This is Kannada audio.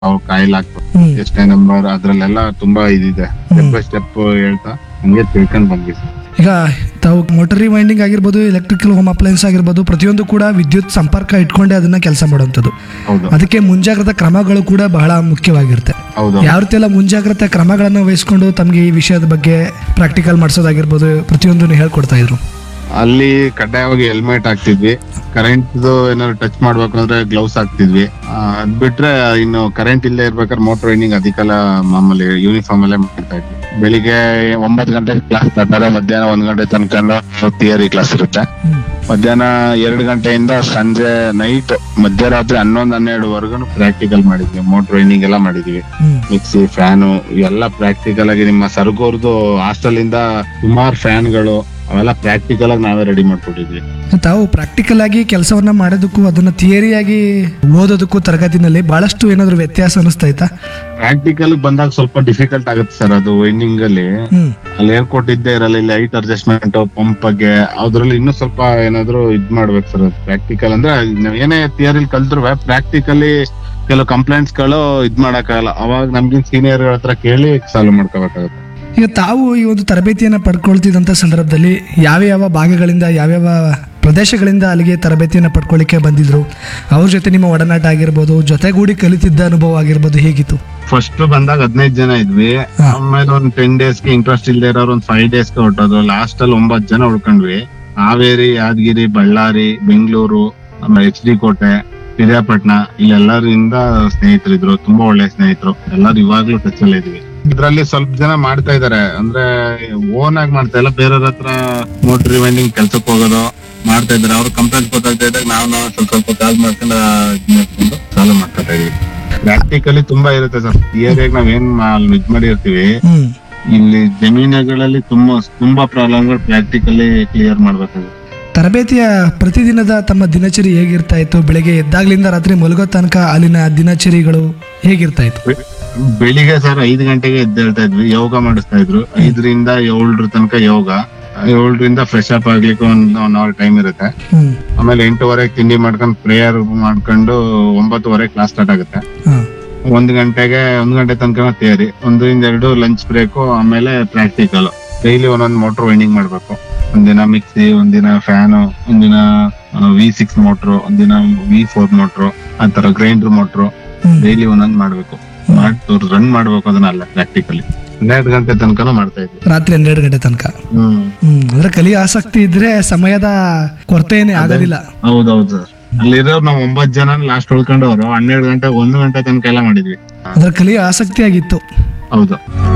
ಅವ್ರ ಕಾಯಿಲ್ ಹಾಕ್ಬೇಕು ಹ್ಮ್ ಎಷ್ಟನೇ ನಂಬರ್ ಅದ್ರಲ್ಲೆಲ್ಲ ತುಂಬಾ ಇದಿದೆ ಸ್ಟೆಪ್ ಬೈ ಸ್ಟೆಪ್ ಹೇಳ್ತಾ ಹಂಗೆ ತಿಳ್ಕೊಂಡ್ ಬಂದ್ವಿ ಸರ್ ಈಗ ತಾವು ಮೋಟರಿ ವೈಂಡಿಂಗ್ ಆಗಿರ್ಬೋದು ಎಲೆಕ್ಟ್ರಿಕಲ್ ಹೋಮ್ ಅಪ್ಲಯನ್ಸ್ ಆಗಿರ್ಬೋದು ಪ್ರತಿಯೊಂದು ಕೂಡ ವಿದ್ಯುತ್ ಸಂಪರ್ಕ ಇಟ್ಕೊಂಡೆ ಅದನ್ನ ಕೆಲಸ ಮಾಡುವಂಥದ್ದು ಹೌದು ಅದಕ್ಕೆ ಮುಂಜಾಗ್ರತಾ ಕ್ರಮಗಳು ಕೂಡ ಬಹಳ ಮುಖ್ಯವಾಗಿರುತ್ತೆ ಹೌದು ಯಾವ ರೀತಿ ಎಲ್ಲ ಮುಂಜಾಗ್ರತಾ ಕ್ರಮಗಳನ್ನು ವಹಿಸ್ಕೊಂಡು ತಮಗೆ ಈ ವಿಷಯದ ಬಗ್ಗೆ ಪ್ರಾಕ್ಟಿಕಲ್ ಮಾಡಿಸೋದಾಗಿರ್ಬೋದು ಪ್ರತಿಯೊಂದನ್ನು ಹೇಳ್ಕೊಡ್ತಾ ಇದ್ರು ಅಲ್ಲಿ ಕಡ್ಡಾಯವಾಗಿ ಹೆಲ್ಮೆಟ್ ಹಾಕ್ತಿದ್ವಿ ಕರೆಂಟ್ ಏನಾದ್ರು ಟಚ್ ಮಾಡ್ಬೇಕು ಅಂದ್ರೆ ಗ್ಲೌಸ್ ಹಾಕ್ತಿದ್ವಿ ಆ, ಅದ್ ಬಿಟ್ರೆ ಇನ್ನು ಕರೆಂಟ್ ಇಲ್ಲದೆ ಇರ್ಬೇಕಾದ್ರೆ ಮೋಟರ್ ರೈನಿಂಗ್ ಅದಕ್ಕೆಲ್ಲ ಮಾಮೂಲಿ ಯೂನಿಫಾರ್ಮ್ ಅಲ್ಲೇ ಮಾಡ್ತಾ ಇದ್ವಿ ಬೆಳಿಗ್ಗೆ ಒಂಬತ್ತು ಗಂಟೆ ಕ್ಲಾಸ್ ಸ್ಟಾರ್ಟ್ ಮಧ್ಯಾಹ್ನ ಒಂದ್ ಗಂಟೆ ತನಕ ಥಿಯರಿ ಕ್ಲಾಸ್ ಇರುತ್ತೆ ಮಧ್ಯಾಹ್ನ ಎರಡು ಗಂಟೆಯಿಂದ ಸಂಜೆ ನೈಟ್ ಮಧ್ಯರಾತ್ರಿ ಹನ್ನೊಂದು ಹನ್ನೆರಡುವರೆಗೂ ಪ್ರಾಕ್ಟಿಕಲ್ ಮಾಡಿದ್ವಿ ಮೋಟರ್ ರೈನಿಂಗ್ ಎಲ್ಲ ಮಾಡಿದ್ವಿ ಹ್ಮ್ ಮಿಕ್ಸಿ ಫ್ಯಾನು ಇವೆಲ್ಲ ಪ್ರಾಕ್ಟಿಕಲ್ ಆಗಿ ನಿಮ್ಮ ಸರ್ಗೋರ್ದು ಹಾಸ್ಟೆಲ್ ಇಂದ ಸುಮಾರು ಫ್ಯಾನ್ಗಳು ಅವೆಲ್ಲ ಪ್ರಾಕ್ಟಿಕಲ್ ಆಗಿ ನಾವೇ ರೆಡಿ ಮಾಡ್ಕೊಟ್ಟಿದ್ವಿ ತಾವು ಪ್ರಾಕ್ಟಿಕಲ್ ಆಗಿ ಕೆಲಸವನ್ನ ಮಾಡೋದಕ್ಕೂ ಅದನ್ನ ಥಿಯರಿಯಾಗಿ ಓದೋದಕ್ಕೂ ತರಗತಿನಲ್ಲಿ ಬಹಳಷ್ಟು ಏನಾದ್ರು ವ್ಯತ್ಯಾಸ ಅನಿಸ್ತಾಯ್ತಾ ಪ್ರಾಕ್ಟಿಕಲ್ ಬಂದಾಗ ಸ್ವಲ್ಪ ಡಿಫಿಕಲ್ಟ್ ಆಗುತ್ತೆ ಸರ್ ಅದು ವೈಂಡಿಂಗ್ ಅಲ್ಲಿ ಹ್ಮ್ ಅಲ್ಲಿ ಏರ್ ಕೊಟ್ಟಿದ್ದೇ ಇರಲ್ಲ ಇಲ್ಲಿ ಲೈಟ್ ಅಡ್ಜಸ್ಟ್ಮೆಂಟ್ ಪಂಪ್ ಬಗ್ಗೆ ಅದ್ರಲ್ಲಿ ಇನ್ನೂ ಸ್ವಲ್ಪ ಏನಾದ್ರು ಇದ್ ಮಾಡ್ಬೇಕು ಸರ್ ಪ್ರಾಕ್ಟಿಕಲ್ ಅಂದ್ರೆ ನಾವ್ ಏನೇ ಥಿಯರಿ ಕಲ್ತ್ರು ಪ್ರಾಕ್ಟಿಕಲಿ ಕೆಲವು ಕಂಪ್ಲೇಂಟ್ಸ್ ಗಳು ಇದ್ ಮಾಡಕ್ಕಾಗಲ್ಲ ಅವಾಗ ನಮ್ಗಿನ್ ಸೀನಿಯರ್ ಹತ್ರ ಕೇಳಿ ಸಾಲ್ವ್ ಮಾಡ್ಕೋಬೇಕಾಗುತ್ತೆ ಈಗ ತಾವು ಈ ಒಂದು ತರಬೇತಿಯನ್ನ ಪಡ್ಕೊಳ್ತಿದ್ದಂಥ ಸಂದರ್ಭದಲ್ಲಿ ಯಾವ ಯಾವ ಭಾಗಗಳಿಂದ ಯಾವ್ಯಾವ ಪ್ರದೇಶಗಳಿಂದ ಅಲ್ಲಿಗೆ ತರಬೇತಿಯನ್ನ ಪಡ್ಕೊಳ್ಳಿಕ್ಕೆ ಬಂದಿದ್ರು ಅವ್ರ ಜೊತೆ ನಿಮ್ಮ ಒಡನಾಟ ಆಗಿರ್ಬೋದು ಜೊತೆಗೂಡಿ ಕಲಿತಿದ್ದ ಅನುಭವ ಆಗಿರ್ಬೋದು ಹೇಗಿತ್ತು ಫಸ್ಟ್ ಬಂದಾಗ ಹದಿನೈದು ಜನ ಇದ್ವಿ ಹಾ. ಆಮೇಲೆ ಒಂದ್ ಟೆನ್ ಡೇಸ್ ಗೆ ಇಂಟ್ರೆಸ್ಟ್ ಇಲ್ದೇ ಇರೋರು ಒಂದ್ ಫೈವ್ ಡೇಸ್ ಗೆ ಹೊಟ್ಟೋದು ಲಾಸ್ಟ್ ಅಲ್ಲಿ ಒಂಬತ್ ಜನ ಉಳ್ಕೊಂಡ್ವಿ ಹಾವೇರಿ ಯಾದಗಿರಿ ಬಳ್ಳಾರಿ ಬೆಂಗಳೂರು ಆಮೇಲೆ ಎಚ್ ಡಿ ಕೋಟೆ ಪಿರಿಯಾಪಟ್ನ ಇಲ್ಲೆಲ್ಲರಿಂದ ಸ್ನೇಹಿತರಿದ್ರು ತುಂಬಾ ಒಳ್ಳೆ ಸ್ನೇಹಿತರು ಎಲ್ಲರೂ ಇವಾಗ್ಲೂ ಟಚ್ ಅಲ್ಲಿ ಇದ್ವಿ ಇದ್ರಲ್ಲಿ ಸ್ವಲ್ಪ ಜನ ಮಾಡ್ತಾ ಇದಾರೆ ಅಂದ್ರೆ ಓನ್ ಆಗಿ ಮಾಡ್ತಾ ಇಲ್ಲ ಬೇರೆಯವ್ರ ಹತ್ರ ಮೋಟರ್ ರಿವೈಂಡಿಂಗ್ ಕೆಲ್ಸಕ್ಕೆ ಹೋಗೋದು ಮಾಡ್ತಾ ಇದಾರೆ ಅವ್ರು ಕಂಪ್ಲೇಂಟ್ ಗೊತ್ತಾಗ್ತಾ ಇದ್ದಾಗ ನಾವು ನಾವು ಸ್ವಲ್ಪ ಸ್ವಲ್ಪ ಕಾಲ್ ಮಾಡ್ಕೊಂಡು ಇದ್ ಮಾಡ್ಕೊಂಡು ಸಾಲ್ವ್ ಮಾಡ್ಕೊತಾ ಇದೀವಿ ಪ್ರಾಕ್ಟಿಕಲಿ ತುಂಬಾ ಇರುತ್ತೆ ಸರ್ ಥಿಯರಿಯಾಗಿ ನಾವ್ ಏನ್ ಮಾ- ಅಲ್ಲಿ ಇದ್ ಮಾಡಿರ್ತೀವಿ ಹ್ಮ್ ಇಲ್ಲಿ ಜಮೀನುಗಳಲ್ಲಿ ತುಂಬಾ ತುಂಬಾ ಪ್ರಾಬ್ಲಮ್ಗಳು ಪ್ರಾಕ್ಟಿಕಲಿ ಕ್ಲಿಯರ್ ಮಾಡ್ಬೇಕಾಗುತ್ತೆ ತರಬೇತಿಯ ಪ್ರತಿದಿನದ ತಮ್ಮ ದಿನಚರಿ ಹೇಗಿರ್ತಾ ಇತ್ತು ಬೆಳಗ್ಗೆ ಎದ್ದಾಗ್ಲಿಂದ ರಾತ್ರಿ ಮಲಗೋ ತನಕ ಅಲ್ಲಿನ ದಿನಚರಿಗಳು ಹೇಗಿರ್ತಾ ಇತ್ತು ಬೆ- ಬೆಳಿಗ್ಗೆ ಸರ್ ಐದು ಗಂಟೆಗೆ ಎದ್ದೇಳ್ತಾ ಇದ್ವಿ ಯೋಗ ಮಾಡಿಸ್ತಾ ಇದ್ರು ಐದರಿಂದ ಏಳರ ತನಕ ಯೋಗ ಏಳರಿಂದ ಫ್ರೆಶ್ ಅಪ್ ಆಗ್ಲಿಕ್ಕೆ ಒಂದ್ ಒನ್ ಅವರ್ ಟೈಮ್ ಇರುತ್ತೆ ಹ್ಮ್ ಆಮೇಲೆ ಎಂಟೂವರೆಗೆ ತಿಂಡಿ ಮಾಡ್ಕೊಂಡು ಪ್ರೇಯರ್ ಮಾಡ್ಕೊಂಡು ಒಂಬತ್ತುವರೆ ಕ್ಲಾಸ್ ಸ್ಟಾರ್ಟ್ ಆಗುತ್ತೆ ಹಾ ಒಂದ್ ಗಂಟೆಗೆ ಒಂದ್ ಗಂಟೆ ತನಕ ಥಿಯರಿ ಒಂದರಿಂದ ಎರಡು ಲಂಚ್ ಬ್ರೇಕು ಆಮೇಲೆ ಪ್ರಾಕ್ಟಿಕಲ್ ಡೈಲಿ ಒಂದೊಂದು ಮೋಟರ್ ವೈಂಡಿಂಗ್ ಮಾಡ್ಬೇಕು ಒಂದಿನ ಮಿಕ್ಸಿ ಒಂದಿನ ಫ್ಯಾನು ಒಂದಿನ ವಿ ಸಿಕ್ಸ್ ಮೋಟ್ರು ಒಂದಿನ ವಿ ಫೋರ್ ಮೋಟ್ರು ಆತರ ಗ್ರೈಂಡರ್ ಮೋಟ್ರು ಹ್ಮ್ ಡೈಲಿ ಒಂದೊಂದ್ ಮಾಡ್ಬೇಕು ಮಾಡಿ ರನ್ ಮಾಡ್ಬೇಕು ಅದನ್ನ ಅಲ್ಲ ಪ್ರಾಕ್ಟಿಕಲಿ ಹನ್ನೆರಡು ಗಂಟೆ ತನಕನೂ ಮಾಡ್ತಾ ಇದ್ವಿ ರಾತ್ರಿ ಹನ್ನೆರಡು ಗಂಟೆ ತನಕ ಹ್ಮ್ ಹ್ಮ್ ಅಂದ್ರೆ ಕಲಿಯ ಆಸಕ್ತಿ ಇದ್ರೆ ಸಮಯದ ಕೊರತೆ ಏನೇ ಆಗೋದಿಲ್ಲ ಹೌದೌದು ಸರ್ ಅಲ್ಲಿರೋ ನಾವ್ ಒಂಬತ್ ಜನ ಲಾಸ್ಟ್ ಉಳ್ಕೊಂಡವ್ರು ಹನ್ನೆರಡು ಗಂಟೆ ಒಂದು ಗಂಟೆ ತನಕ ಎಲ್ಲ ಮಾಡಿದ್ವಿ ಅದ್ರ ಕಲಿಯ ಆಸಕ್ತಿ ಆಗಿತ್ತು ಹೌದು